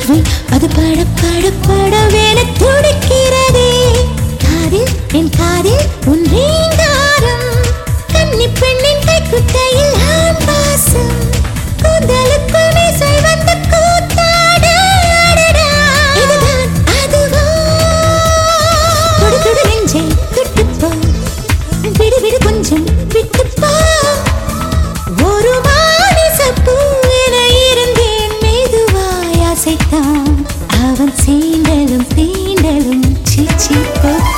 காற்றில் அது பட பட படவென துடிக்கிறதே காதில் என் காதில் உன் ரீங்காரம் கன்னி பெண்ணின் கைக்குட்டையில் ஆண் வாசம் கூந்தலுக்குள் மீசை வந்து கூத்தாட அடடா. இதுதான் அதுவா தொடு தொடு நெஞ்சை தொட்டுப்போ விடு விடு கொஞ்சம் விட்டுப்போ ஒரு மானிசப்பூ என இருந்தேன் மெதுவாய் அசைத்தான் அவன் சீண்டலும் தீண்டலும் சீச்சி போ